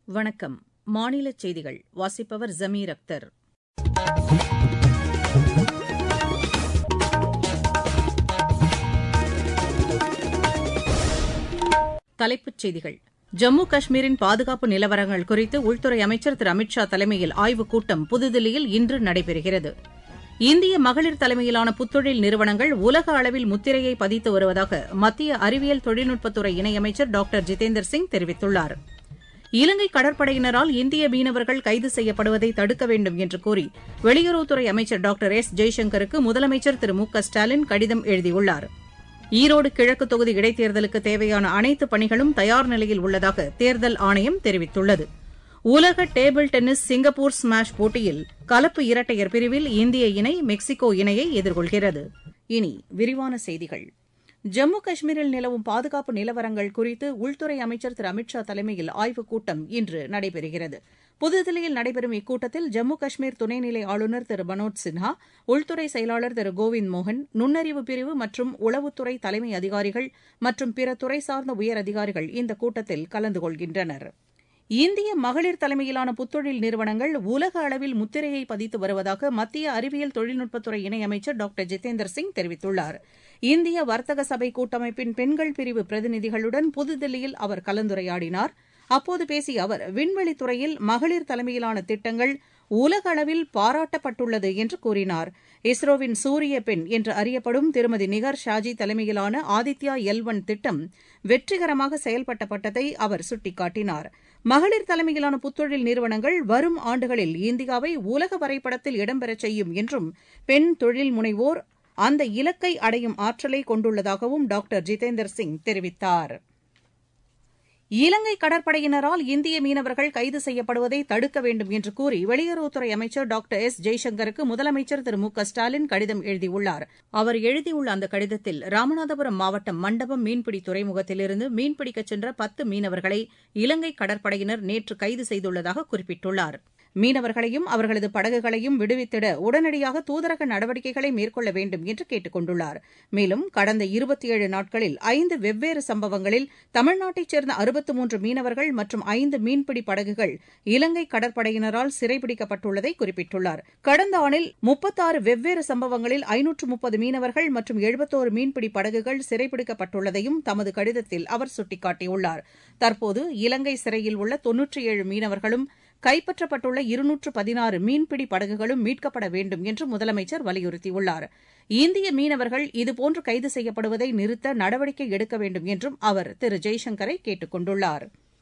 வணக்கம் மாநில செய்திகள் வாசிப்பவர் ஜமீர் அக்தர் தலைப்புச் செய்திகள் ஜம்மு காஷ்மீரின் பாதுகாப்பு நிலவரங்கள் குறித்து உள்துறை அமைச்சர் திரு அமித் ஷா தலைமையில் ஆய்வுக் கூட்டம் புதுதில்லியில் இன்று நடைபெறுகிறது இந்திய மகளிர் தலைமையிலான புத்தொழில் நிறுவனங்கள் உலக அளவில் முத்திரையை பதித்து வருவதாக மத்திய அறிவியல் தொழில்நுட்பத்துறை இணையமைச்சர் டாக்டர் ஜிதேந்தர் சிங் தெரிவித்துள்ளார் இலங்கை கடற்படையினரால் இந்திய மீனவர்கள் கைது செய்யப்படுவதை தடுக்க வேண்டும் என்று கூறி வெளியுறவுத்துறை அமைச்சர் டாக்டர் எஸ் ஜெய்சங்கருக்கு முதலமைச்சர் திரு மு க ஸ்டாலின் கடிதம் எழுதியுள்ளார் ஈரோடு கிழக்கு தொகுதி இடைத்தேர்தலுக்கு தேவையான அனைத்து பணிகளும் தயார் நிலையில் உள்ளதாக தேர்தல் ஆணையம் தெரிவித்துள்ளது உலக டேபிள் டென்னிஸ் சிங்கப்பூர் ஸ்மாஷ் போட்டியில் கலப்பு இரட்டையர் பிரிவில் இந்திய இணை மெக்சிகோ இணையை எதிர்கொள்கிறது இனி விரிவான செய்திகள் ஜம்மு காஷ்மீரில் நிலவும் பாதுகாப்பு நிலவரங்கள் குறித்து உள்துறை அமைச்சர் திரு அமித் ஷா தலைமையில் ஆய்வுக் கூட்டம் இன்று நடைபெறுகிறது புதுதில்லியில் நடைபெறும் இக்கூட்டத்தில் ஜம்மு காஷ்மீர் துணைநிலை ஆளுநர் திரு மனோஜ் சின்ஹா உள்துறை செயலாளர் திரு கோவிந்த் மோகன் நுண்ணறிவு பிரிவு மற்றும் உளவுத்துறை தலைமை அதிகாரிகள் மற்றும் பிற துறை சார்ந்த உயர் அதிகாரிகள் இந்த கூட்டத்தில் கலந்து கொள்கின்றனர் இந்திய மகளிர் தலைமையிலான புத்தொழில் நிறுவனங்கள் உலக அளவில் முத்திரையை பதித்து வருவதாக மத்திய அறிவியல் தொழில்நுட்பத்துறை இணையமைச்சர் டாக்டர் ஜிதேந்தர் சிங் தெரிவித்துள்ளார் இந்திய வர்த்தக சபை கூட்டமைப்பின் பெண்கள் பிரிவு பிரதிநிதிகளுடன் புதுதில்லியில் அவர் கலந்துரையாடினார் அப்போது பேசிய அவர் விண்வெளித்துறையில் மகளிர் தலைமையிலான திட்டங்கள் உலக அளவில் பாராட்டப்பட்டுள்ளது என்று கூறினார் இஸ்ரோவின் சூரிய பெண் என்று அறியப்படும் திருமதி நிகர் ஷாஜி தலைமையிலான ஆதித்யா எல் ஒன் திட்டம் வெற்றிகரமாக செயல்பட்டப்பட்டதை அவர் சுட்டிக்காட்டினார் மகளிர் தலைமையிலான புத்தொழில் நிறுவனங்கள் வரும் ஆண்டுகளில் இந்தியாவை உலக வரைபடத்தில் இடம்பெறச் செய்யும் என்றும் பெண் தொழில் முனைவோர் அந்த இலக்கை அடையும் ஆற்றலை கொண்டுள்ளதாகவும் டாக்டர் ஜிதேந்தர் சிங் தெரிவித்தார் இலங்கை கடற்படையினரால் இந்திய மீனவர்கள் கைது செய்யப்படுவதை தடுக்க வேண்டும் என்று கூறி வெளியுறவுத்துறை அமைச்சர் டாக்டர் எஸ் ஜெய்சங்கருக்கு முதலமைச்சர் திரு மு க ஸ்டாலின் கடிதம் எழுதியுள்ளார் அவர் எழுதியுள்ள அந்த கடிதத்தில் ராமநாதபுரம் மாவட்டம் மண்டபம் மீன்பிடி துறைமுகத்திலிருந்து மீன்பிடிக்கச் சென்ற பத்து மீனவர்களை இலங்கை கடற்படையினர் நேற்று கைது செய்துள்ளதாக குறிப்பிட்டுள்ளார் மீனவர்களையும் அவர்களது படகுகளையும் விடுவித்திட உடனடியாக தூதரக நடவடிக்கைகளை மேற்கொள்ள வேண்டும் என்று கேட்டுக் கொண்டுள்ளார் மேலும் கடந்த இருபத்தி ஏழு நாட்களில் ஐந்து வெவ்வேறு சம்பவங்களில் தமிழ்நாட்டைச் சேர்ந்த அறுபத்து மூன்று மீனவர்கள் மற்றும் ஐந்து மீன்பிடி படகுகள் இலங்கை கடற்படையினரால் சிறைபிடிக்கப்பட்டுள்ளதை குறிப்பிட்டுள்ளார் கடந்த ஆண்டில் முப்பத்தாறு வெவ்வேறு சம்பவங்களில் ஐநூற்று முப்பது மீனவர்கள் மற்றும் எழுபத்தோரு மீன்பிடி படகுகள் சிறைபிடிக்கப்பட்டுள்ளதையும் தமது கடிதத்தில் அவர் சுட்டிக்காட்டியுள்ளார் தற்போது இலங்கை சிறையில் உள்ள தொன்னூற்றி ஏழு மீனவர்களும் கைப்பற்றப்பட்டுள்ள இருநூற்று பதினாறு மீன்பிடி படகுகளும் மீட்கப்பட வேண்டும் என்று முதலமைச்சர் வலியுறுத்தியுள்ளார் இந்திய மீனவர்கள் இதுபோன்று கைது செய்யப்படுவதை நிறுத்த நடவடிக்கை எடுக்க வேண்டும் என்றும் அவர் திரு ஜெய்சங்கரை கேட்டுக் கொண்டுள்ளார்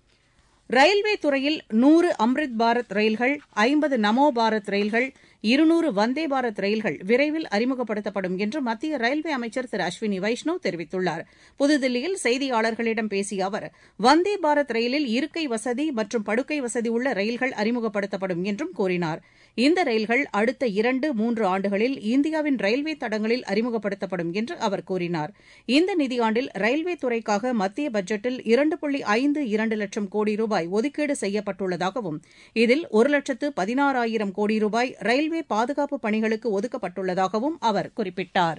ரயில்வே துறையில் நூறு அம்ரித் பாரத் ரயில்கள் ஐம்பது நமோ பாரத் ரயில்கள் இருநூறு வந்தே பாரத் ரயில்கள் விரைவில் அறிமுகப்படுத்தப்படும் என்று மத்திய ரயில்வே அமைச்சர் திரு அஸ்வினி வைஷ்ணவ் தெரிவித்துள்ளார் புதுதில்லியில் செய்தியாளர்களிடம் பேசிய அவர் வந்தே பாரத் ரயிலில் இருக்கை வசதி மற்றும் படுக்கை வசதி உள்ள ரயில்கள் அறிமுகப்படுத்தப்படும் என்றும் கூறினார் இந்த ரயில்கள் அடுத்த இரண்டு மூன்று ஆண்டுகளில் இந்தியாவின் ரயில்வே தடங்களில் அறிமுகப்படுத்தப்படும் என்று அவர் கூறினார் இந்த நிதியாண்டில் ரயில்வே துறைக்காக மத்திய பட்ஜெட்டில் இரண்டு புள்ளி ஐந்து இரண்டு லட்சம் கோடி ரூபாய் ஒதுக்கீடு செய்யப்பட்டுள்ளதாகவும் இதில் ஒரு லட்சத்து பதினாறாயிரம் கோடி ரூபாய் ரயில்வே பாதுகாப்பு பணிகளுக்கு ஒதுக்கப்பட்டுள்ளதாகவும் அவர் குறிப்பிட்டார்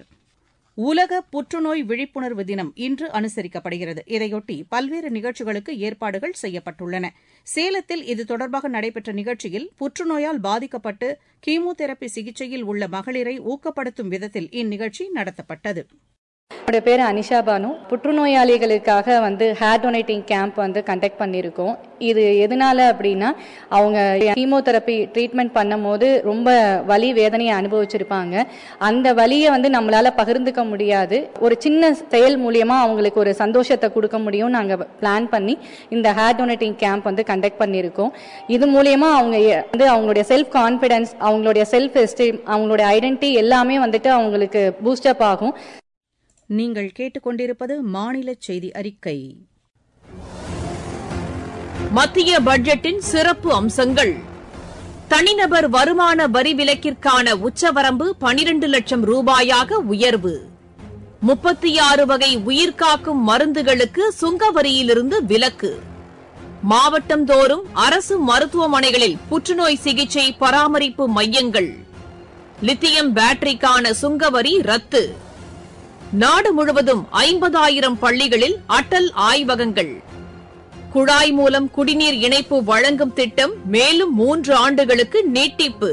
உலக புற்றுநோய் விழிப்புணர்வு தினம் இன்று அனுசரிக்கப்படுகிறது இதையொட்டி பல்வேறு நிகழ்ச்சிகளுக்கு ஏற்பாடுகள் செய்யப்பட்டுள்ளன சேலத்தில் இது தொடர்பாக நடைபெற்ற நிகழ்ச்சியில் புற்றுநோயால் பாதிக்கப்பட்டு கீமோதெரபி சிகிச்சையில் உள்ள மகளிரை ஊக்கப்படுத்தும் விதத்தில் இந்நிகழ்ச்சி நடத்தப்பட்டது என்னோட பேர் அனிஷா பானு புற்றுநோயாளிகளுக்காக வந்து ஹேர் டொனேட்டிங் கேம்ப் வந்து கண்டக்ட் பண்ணியிருக்கோம் இது எதனால அப்படின்னா அவங்க கீமோதெரப்பி ட்ரீட்மெண்ட் பண்ணும்போது ரொம்ப வலி வேதனையை அனுபவிச்சிருப்பாங்க அந்த வலியை வந்து நம்மளால பகிர்ந்துக்க முடியாது ஒரு சின்ன செயல் மூலியமா அவங்களுக்கு ஒரு சந்தோஷத்தை கொடுக்க முடியும் நாங்கள் பிளான் பண்ணி இந்த ஹேர் டொனேட்டிங் கேம்ப் வந்து கண்டக்ட் பண்ணியிருக்கோம் இது மூலியமா அவங்க வந்து அவங்களுடைய செல்ஃப் கான்ஃபிடன்ஸ் அவங்களுடைய செல்ஃப் எஸ்டீம் அவங்களுடைய ஐடென்டிட்டி எல்லாமே வந்துட்டு அவங்களுக்கு பூஸ்டப் ஆகும் நீங்கள் கேட்டுக்கொண்டிருப்பது மாநில செய்தி அறிக்கை மத்திய பட்ஜெட்டின் சிறப்பு அம்சங்கள் தனிநபர் வருமான வரி விலக்கிற்கான உச்சவரம்பு பனிரண்டு லட்சம் ரூபாயாக உயர்வு முப்பத்தி ஆறு வகை உயிர்காக்கும் மருந்துகளுக்கு சுங்க வரியிலிருந்து விலக்கு மாவட்டந்தோறும் அரசு மருத்துவமனைகளில் புற்றுநோய் சிகிச்சை பராமரிப்பு மையங்கள் லித்தியம் பேட்டரிக்கான சுங்கவரி ரத்து நாடு முழுவதும் ஐம்பதாயிரம் பள்ளிகளில் அடல் ஆய்வகங்கள் குழாய் மூலம் குடிநீர் இணைப்பு வழங்கும் திட்டம் மேலும் மூன்று ஆண்டுகளுக்கு நீட்டிப்பு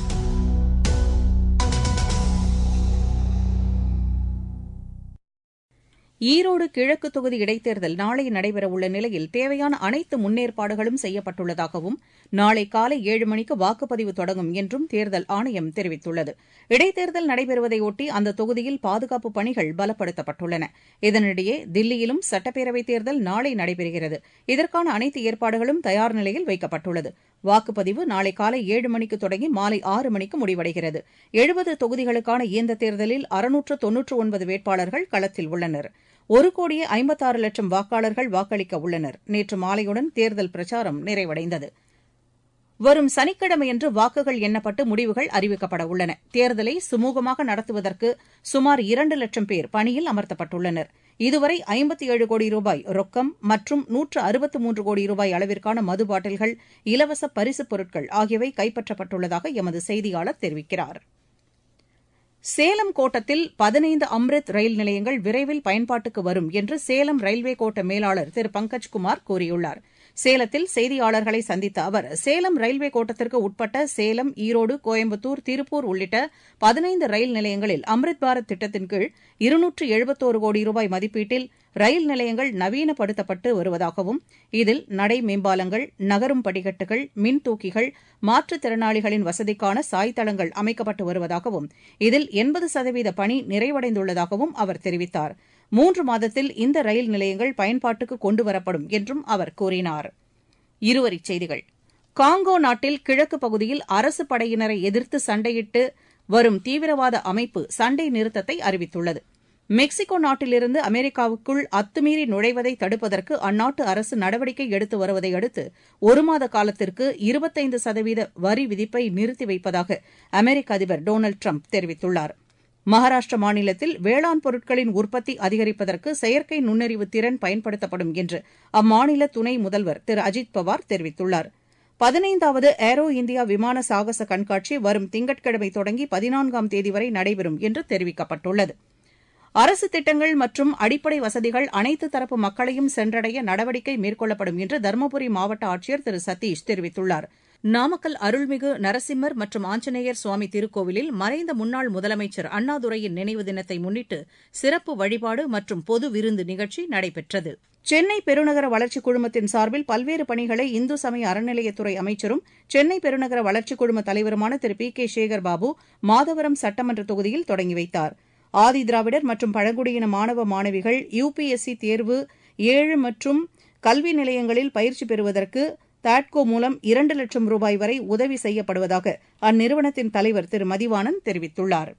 ஈரோடு கிழக்கு தொகுதி இடைத்தேர்தல் நாளை நடைபெறவுள்ள நிலையில் தேவையான அனைத்து முன்னேற்பாடுகளும் செய்யப்பட்டுள்ளதாகவும் நாளை காலை ஏழு மணிக்கு வாக்குப்பதிவு தொடங்கும் என்றும் தேர்தல் ஆணையம் தெரிவித்துள்ளது இடைத்தேர்தல் நடைபெறுவதையொட்டி அந்த தொகுதியில் பாதுகாப்பு பணிகள் பலப்படுத்தப்பட்டுள்ளன இதனிடையே தில்லியிலும் சட்டப்பேரவைத் தேர்தல் நாளை நடைபெறுகிறது இதற்கான அனைத்து ஏற்பாடுகளும் தயார் நிலையில் வைக்கப்பட்டுள்ளது வாக்குப்பதிவு நாளை காலை ஏழு மணிக்கு தொடங்கி மாலை ஆறு மணிக்கு முடிவடைகிறது எழுபது தொகுதிகளுக்கான இந்த தேர்தலில் அறுநூற்று தொன்னூற்று ஒன்பது வேட்பாளர்கள் களத்தில் உள்ளனர் ஒரு கோடியே ஐம்பத்தாறு லட்சம் வாக்காளர்கள் வாக்களிக்க உள்ளனர் நேற்று மாலையுடன் தேர்தல் பிரச்சாரம் நிறைவடைந்தது வரும் சனிக்கிழமையன்று வாக்குகள் எண்ணப்பட்டு முடிவுகள் அறிவிக்கப்பட உள்ளன தேர்தலை சுமூகமாக நடத்துவதற்கு சுமார் இரண்டு லட்சம் பேர் பணியில் அமர்த்தப்பட்டுள்ளனர் இதுவரை ஐம்பத்தி ஏழு கோடி ரூபாய் ரொக்கம் மற்றும் நூற்று அறுபத்து மூன்று கோடி ரூபாய் அளவிற்கான மது பாட்டில்கள் இலவச பரிசுப் பொருட்கள் ஆகியவை கைப்பற்றப்பட்டுள்ளதாக எமது செய்தியாளர் தெரிவிக்கிறார் சேலம் கோட்டத்தில் பதினைந்து அம்ரித் ரயில் நிலையங்கள் விரைவில் பயன்பாட்டுக்கு வரும் என்று சேலம் ரயில்வே கோட்ட மேலாளர் திரு பங்கஜ்குமார் கூறியுள்ளார் சேலத்தில் செய்தியாளர்களை சந்தித்த அவர் சேலம் ரயில்வே கோட்டத்திற்கு உட்பட்ட சேலம் ஈரோடு கோயம்புத்தூர் திருப்பூர் உள்ளிட்ட பதினைந்து ரயில் நிலையங்களில் அம்ரித் பாரத் திட்டத்தின் கீழ் இருநூற்று எழுபத்தோரு கோடி ரூபாய் மதிப்பீட்டில் ரயில் நிலையங்கள் நவீனப்படுத்தப்பட்டு வருவதாகவும் இதில் நடை மேம்பாலங்கள் நகரும் படிக்கட்டுகள் மின்தூக்கிகள் மாற்றுத்திறனாளிகளின் வசதிக்கான சாய்தளங்கள் அமைக்கப்பட்டு வருவதாகவும் இதில் எண்பது சதவீத பணி நிறைவடைந்துள்ளதாகவும் அவர் தெரிவித்தார் மூன்று மாதத்தில் இந்த ரயில் நிலையங்கள் பயன்பாட்டுக்கு கொண்டுவரப்படும் என்றும் அவர் கூறினார் இருவரிச் செய்திகள் காங்கோ நாட்டில் கிழக்கு பகுதியில் அரசு படையினரை எதிர்த்து சண்டையிட்டு வரும் தீவிரவாத அமைப்பு சண்டை நிறுத்தத்தை அறிவித்துள்ளது மெக்சிகோ நாட்டிலிருந்து அமெரிக்காவுக்குள் அத்துமீறி நுழைவதை தடுப்பதற்கு அந்நாட்டு அரசு நடவடிக்கை எடுத்து வருவதை அடுத்து ஒரு மாத காலத்திற்கு இருபத்தைந்து சதவீத வரி விதிப்பை நிறுத்தி வைப்பதாக அமெரிக்க அதிபர் டொனால்டு ட்ரம்ப் தெரிவித்துள்ளார் மகாராஷ்டிர மாநிலத்தில் வேளாண் பொருட்களின் உற்பத்தி அதிகரிப்பதற்கு செயற்கை நுண்ணறிவு திறன் பயன்படுத்தப்படும் என்று அம்மாநில துணை முதல்வர் திரு அஜித் பவார் தெரிவித்துள்ளார் பதினைந்தாவது ஏரோ இந்தியா விமான சாகச கண்காட்சி வரும் திங்கட்கிழமை தொடங்கி பதினான்காம் தேதி வரை நடைபெறும் என்று தெரிவிக்கப்பட்டுள்ளது அரசு திட்டங்கள் மற்றும் அடிப்படை வசதிகள் அனைத்து தரப்பு மக்களையும் சென்றடைய நடவடிக்கை மேற்கொள்ளப்படும் என்று தருமபுரி மாவட்ட ஆட்சியர் திரு சதீஷ் தெரிவித்துள்ளார் நாமக்கல் அருள்மிகு நரசிம்மர் மற்றும் ஆஞ்சநேயர் சுவாமி திருக்கோவிலில் மறைந்த முன்னாள் முதலமைச்சர் அண்ணாதுரையின் நினைவு தினத்தை முன்னிட்டு சிறப்பு வழிபாடு மற்றும் பொது விருந்து நிகழ்ச்சி நடைபெற்றது சென்னை பெருநகர வளர்ச்சிக் குழுமத்தின் சார்பில் பல்வேறு பணிகளை இந்து சமய அறநிலையத்துறை அமைச்சரும் சென்னை பெருநகர வளர்ச்சிக் குழும தலைவருமான திரு பி கே சேகர் பாபு மாதவரம் சட்டமன்ற தொகுதியில் தொடங்கி வைத்தார் ஆதி திராவிடர் மற்றும் பழங்குடியின மாணவ மாணவிகள் யுபிஎஸ்சி தேர்வு ஏழு மற்றும் கல்வி நிலையங்களில் பயிற்சி பெறுவதற்கு தாட்கோ மூலம் இரண்டு லட்சம் ரூபாய் வரை உதவி செய்யப்படுவதாக அந்நிறுவனத்தின் தலைவர் திரு மதிவாணன் தெரிவித்துள்ளார்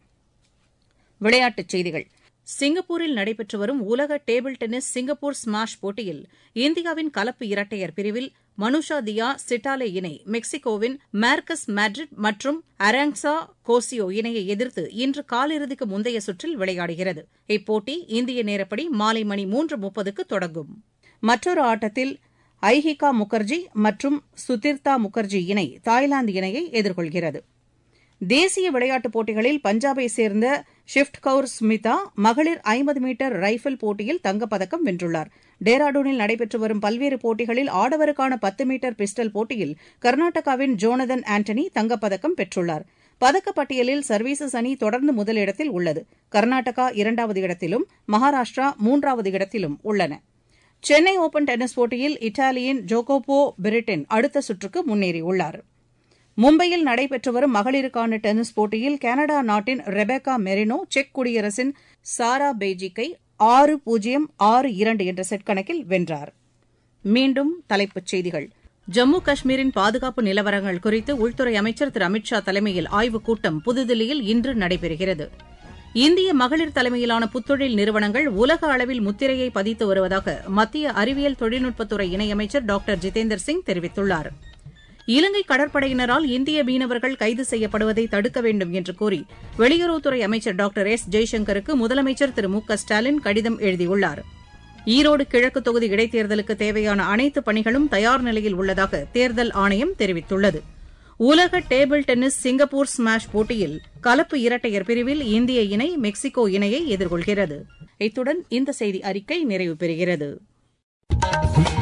விளையாட்டுச் செய்திகள் சிங்கப்பூரில் நடைபெற்று வரும் உலக டேபிள் டென்னிஸ் சிங்கப்பூர் ஸ்மாஷ் போட்டியில் இந்தியாவின் கலப்பு இரட்டையர் பிரிவில் மனுஷா தியா சிட்டாலே இணை மெக்சிகோவின் மார்க்கஸ் மேட்ரிட் மற்றும் அரங்சா கோசியோ இணையை எதிர்த்து இன்று காலிறுதிக்கு முந்தைய சுற்றில் விளையாடுகிறது இப்போட்டி இந்திய நேரப்படி மாலை மணி மூன்று முப்பதுக்கு தொடங்கும் மற்றொரு ஆட்டத்தில் ஐஹிகா முகர்ஜி மற்றும் சுதிர்தா முகர்ஜி இணை தாய்லாந்து இணையை எதிர்கொள்கிறது தேசிய விளையாட்டுப் போட்டிகளில் பஞ்சாபை சேர்ந்த ஷிப்ட் கவுர் ஸ்மிதா மகளிர் ஐம்பது மீட்டர் ரைபிள் போட்டியில் தங்கப்பதக்கம் வென்றுள்ளார் டேராடூனில் நடைபெற்று வரும் பல்வேறு போட்டிகளில் ஆடவருக்கான பத்து மீட்டர் பிஸ்டல் போட்டியில் கர்நாடகாவின் ஜோனதன் ஆண்டனி தங்கப்பதக்கம் பெற்றுள்ளார் பதக்கப்பட்டியலில் சர்வீசஸ் அணி தொடர்ந்து முதலிடத்தில் உள்ளது கர்நாடகா இரண்டாவது இடத்திலும் மகாராஷ்டிரா மூன்றாவது இடத்திலும் உள்ளன சென்னை ஒபன் டென்னிஸ் போட்டியில் இத்தாலியின் ஜோகோபோ பெரிட்டின் அடுத்த சுற்றுக்கு முன்னேறியுள்ளார் மும்பையில் நடைபெற்று வரும் மகளிருக்கான டென்னிஸ் போட்டியில் கனடா நாட்டின் ரெபேக்கா மெரினோ செக் குடியரசின் சாரா பெய்ஜிக்கை ஆறு பூஜ்ஜியம் ஆறு இரண்டு என்ற செட் கணக்கில் வென்றார் மீண்டும் தலைப்புச் செய்திகள் ஜம்மு காஷ்மீரின் பாதுகாப்பு நிலவரங்கள் குறித்து உள்துறை அமைச்சர் திரு அமித் ஷா தலைமையில் ஆய்வுக் கூட்டம் புதுதில்லியில் இன்று நடைபெறுகிறது இந்திய மகளிர் தலைமையிலான புத்தொழில் நிறுவனங்கள் உலக அளவில் முத்திரையை பதித்து வருவதாக மத்திய அறிவியல் தொழில்நுட்பத்துறை இணையமைச்சர் டாக்டர் ஜிதேந்தர் சிங் தெரிவித்துள்ளார் இலங்கை கடற்படையினரால் இந்திய மீனவர்கள் கைது செய்யப்படுவதை தடுக்க வேண்டும் என்று கூறி வெளியுறவுத்துறை அமைச்சர் டாக்டர் எஸ் ஜெய்சங்கருக்கு முதலமைச்சர் திரு மு க ஸ்டாலின் கடிதம் எழுதியுள்ளார் ஈரோடு கிழக்கு தொகுதி இடைத்தேர்தலுக்கு தேவையான அனைத்து பணிகளும் தயார் நிலையில் உள்ளதாக தேர்தல் ஆணையம் தெரிவித்துள்ளது உலக டேபிள் டென்னிஸ் சிங்கப்பூர் ஸ்மாஷ் போட்டியில் கலப்பு இரட்டையர் பிரிவில் இந்திய இணை மெக்சிகோ இணையை எதிர்கொள்கிறது இத்துடன் இந்த செய்தி அறிக்கை நிறைவு பெறுகிறது